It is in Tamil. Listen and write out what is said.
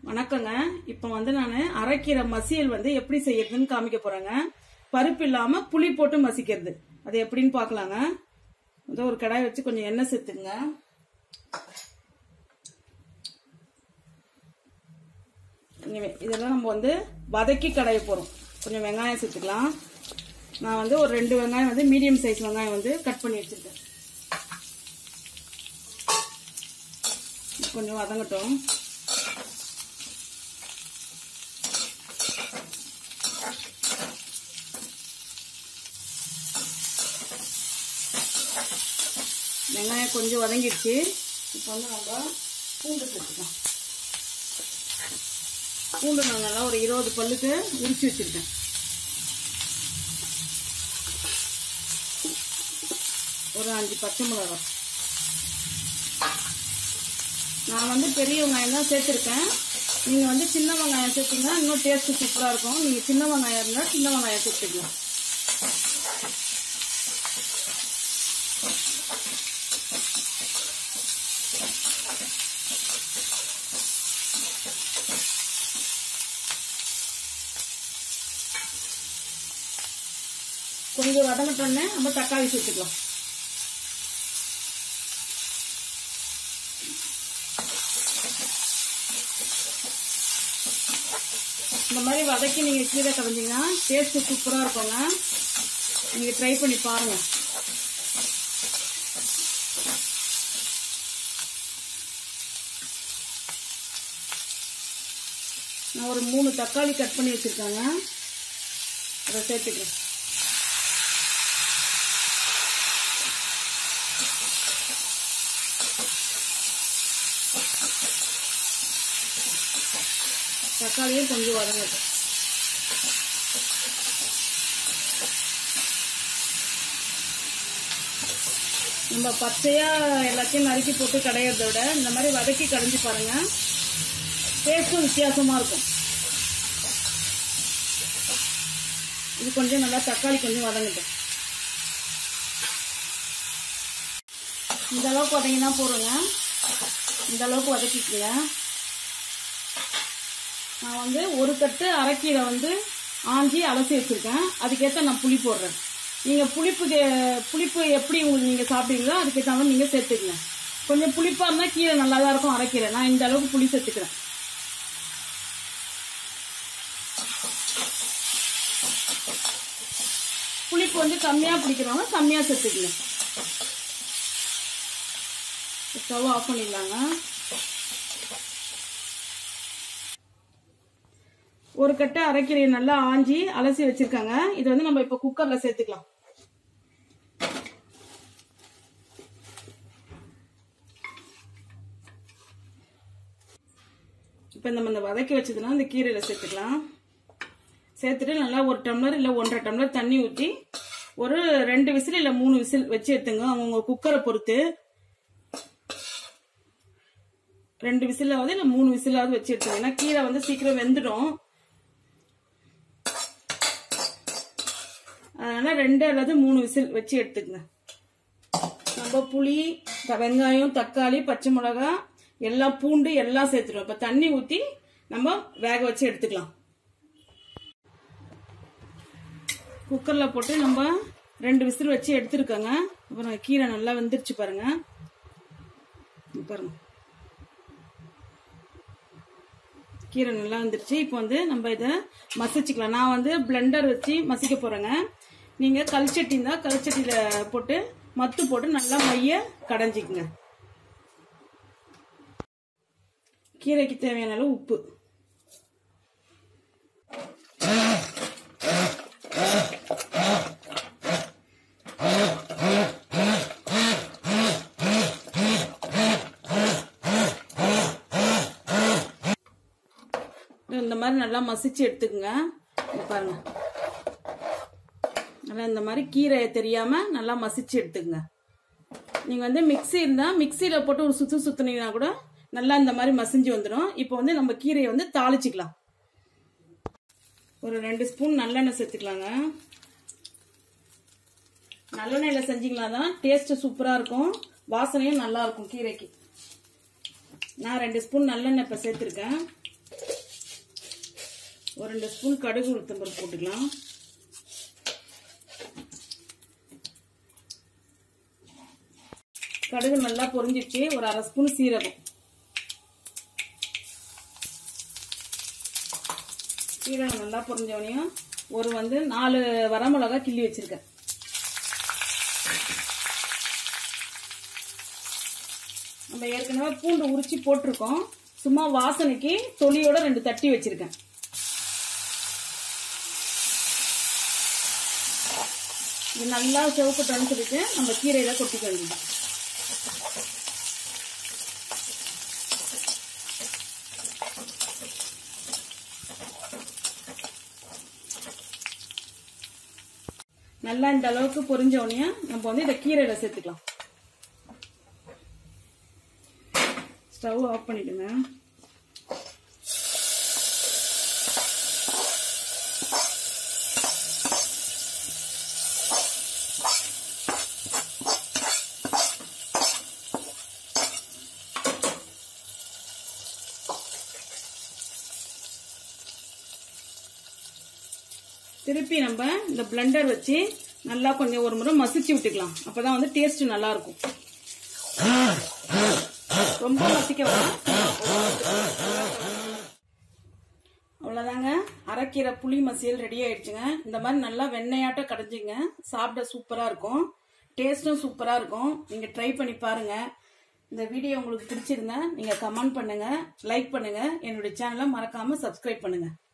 வணக்கங்க இப்போ வந்து நான் அரைக்கீரை மசியல் வந்து எப்படி செய்யறதுன்னு காமிக்க போறேங்க பருப்பு இல்லாம புளி போட்டு மசிக்கிறது அது எப்படின்னு பார்க்கலாங்க வந்து ஒரு கடாய் வச்சு கொஞ்சம் எண்ணெய் சேர்த்துங்க கொஞ்சம் வெ- இதெல்லாம் நம்ம வந்து வதக்கி கடைய போறோம் கொஞ்சம் வெங்காயம் சேர்த்துக்கலாம் நான் வந்து ஒரு ரெண்டு வெங்காயம் வந்து மீடியம் சைஸ் வெங்காயம் வந்து கட் பண்ணி வச்சிருக்கேன் இது கொஞ்சம் வதங்கட்டும் வெங்காயம் கொஞ்சம் வதங்கிடுச்சு இப்போ வந்து நம்ம பூண்டு சேர்த்துக்கலாம் பூண்டு நான் நல்லா ஒரு இருபது பல்லுக்கு உரிச்சு வச்சிருக்கேன் ஒரு அஞ்சு பச்சை மிளகாய் நான் வந்து பெரிய வெங்காயம் தான் சேர்த்துருக்கேன் நீங்கள் வந்து சின்ன வெங்காயம் சேர்த்தீங்கன்னா இன்னும் டேஸ்ட்டு சூப்பராக இருக்கும் நீங்கள் சின்ன வெங்காயம் இருந்தால் சின்ன வெங்காயம் சேர்த்துக்கலாம் கொஞ்சம் வதங்கட்டோன்னே நம்ம தக்காளி சேர்த்துக்கலாம் இந்த மாதிரி வதக்கி நீங்க கீரை கரைஞ்சிங்கன்னா டேஸ்ட் சூப்பரா இருக்குங்க நீங்க ட்ரை பண்ணி பாருங்க நான் ஒரு மூணு தக்காளி கட் பண்ணி வச்சிருக்கேங்க அதை சேர்த்துக்கிறேன் தக்காளியும் கொஞ்சம் வதங்கட்டும் நம்ம பச்சையா எல்லாத்தையும் நறுக்கி போட்டு கடையிறத விட இந்த மாதிரி வதக்கி கடைஞ்சி பாருங்க டேஸ்ட்டும் வித்தியாசமா இருக்கும் இது கொஞ்சம் நல்லா தக்காளி கொஞ்சம் வதங்கட்டும் இந்த அளவுக்கு வதங்கினா போடுங்க இந்த அளவுக்கு வதக்கிக்கங்க நான் வந்து ஒரு கட்டு அரைக்கீரை வந்து ஆஞ்சி அலசி வச்சிருக்கேன் அதுக்கேற்ற நான் புளி போடுறேன் நீங்கள் புளிப்புக்கு புளிப்பு எப்படி உங்களுக்கு நீங்கள் சாப்பிடுவீங்களோ அதுக்கேற்ற மாதிரி நீங்கள் சேர்த்துக்கங்க கொஞ்சம் புளிப்பாக இருந்தால் கீரை நல்லா தான் இருக்கும் அரைக்கீரை நான் இந்த அளவுக்கு புளி சேர்த்துக்கிறேன் புளிப்பு வந்து கம்மியாக பிடிக்கிறவங்க கம்மியாக சேர்த்துக்கங்க ஸ்டவ் ஆஃப் பண்ணிடலாங்க ஒரு கட்டை அரைக்கீரையை நல்லா ஆஞ்சி அலசி வச்சிருக்காங்க இது வந்து நம்ம இப்ப குக்கர்ல சேர்த்துக்கலாம் இப்ப நம்ம இந்த வதக்கி வச்சதுலாம் இந்த கீரையில சேர்த்துக்கலாம் சேர்த்துட்டு நல்லா ஒரு டம்ளர் இல்ல ஒன்றரை டம்ளர் தண்ணி ஊற்றி ஒரு ரெண்டு விசில் இல்ல மூணு விசில் வச்சு எடுத்துங்க அவங்க குக்கரை பொறுத்து ரெண்டு விசிலாவது இல்ல மூணு விசிலாவது வச்சு எடுத்துங்க ஏன்னா கீரை வந்து சீக்கிரம் வெந்துடும் அதனால ரெண்டு அல்லது மூணு விசில் வச்சு எடுத்துக்கங்க நம்ம புளி த- வெங்காயம் தக்காளி பச்சை மிளகாய் எல்லாம் பூண்டு எல்லாம் சேர்த்துட்டோம் இப்ப தண்ணி ஊத்தி நம்ம வேக வச்சு எடுத்துக்கலாம் குக்கர்ல போட்டு நம்ம ரெண்டு விசில் வச்சு எடுத்துருக்கோங்க அப்புறம் கீரை நல்லா வெந்துருச்சு பாருங்க இங்க பாருங்க கீரை நல்லா வந்துருச்சு இப்போ வந்து நம்ம இதை மசிச்சுக்கலாம் நான் வந்து பிளெண்டர் வச்சு மசிக்க போறேங்க நீங்க கல்ச்சட்டி இருந்தா கல்ச்சட்டியில போட்டு மத்து போட்டு நல்லா மைய கடைஞ்சிக்குங்க கீரைக்கு தேவையான அளவு உப்பு இந்த மாதிரி நல்லா மசிச்சு எடுத்துக்கங்க இங்க பாருங்க நல்லா இந்த மாதிரி கீரை தெரியாம நல்லா மசிச்சு எடுத்துக்கங்க நீங்க வந்து மிக்ஸி இருந்தா மிக்ஸியில போட்டு ஒரு சுத்து சுத்துனீங்கன்னா கூட நல்லா இந்த மாதிரி மசிஞ்சு வந்துடும் இப்போ வந்து நம்ம கீரையை வந்து தாளிச்சுக்கலாம் ஒரு ரெண்டு ஸ்பூன் நல்லெண்ணெய் சேர்த்துக்கலாங்க நல்லெண்ணெயில செஞ்சீங்களா தான் டேஸ்ட் சூப்பரா இருக்கும் வாசனையும் நல்லா இருக்கும் கீரைக்கு நான் ரெண்டு ஸ்பூன் நல்லெண்ணெய் இப்போ சேர்த்துருக்கேன் ஒரு ரெண்டு ஸ்பூன் கடுகு உளுத்தம்பருப்பு போட்டுக்கலாம் கடுகு நல்லா பொரிஞ்சிடுச்சு ஒரு அரை ஸ்பூன் சீரகம் சீரகம் நல்லா பொரிஞ்சவனையும் ஒரு வந்து நாலு வரமிளகா கிள்ளி வச்சிருக்கேன் நம்ம ஏற்கனவே பூண்டு உரிச்சு போட்டிருக்கோம் சும்மா வாசனைக்கு தொலியோட ரெண்டு தட்டி வச்சிருக்கேன் இது நல்லா சிவப்பு தணிச்சிருக்கு நம்ம கீரையில கொட்டிக்க வேண்டியது நல்லா இந்த அளவுக்கு பொரிஞ்ச உடனே நம்ம வந்து இதை கீரையில சேர்த்துக்கலாம் ஸ்டவ் ஆஃப் பண்ணிடுங்க திருப்பி நம்ம இந்த பிளெண்டர் வச்சு நல்லா கொஞ்சம் ஒரு முறை மசிச்சு விட்டுக்கலாம் அப்பதான் வந்து டேஸ்ட் நல்லா இருக்கும் ரொம்ப மசிக்க வேணாம் அவ்வளவுதாங்க அரைக்கீரை புளி மசியல் ரெடி ஆயிடுச்சுங்க இந்த மாதிரி நல்லா வெண்ணெயாட்ட கடைஞ்சிங்க சாப்பிட சூப்பரா இருக்கும் டேஸ்டும் சூப்பரா இருக்கும் நீங்க ட்ரை பண்ணி பாருங்க இந்த வீடியோ உங்களுக்கு பிடிச்சிருந்தா நீங்க கமெண்ட் பண்ணுங்க லைக் பண்ணுங்க என்னுடைய சேனலை மறக்காம சப்ஸ்கிரைப் பண்ணுங்க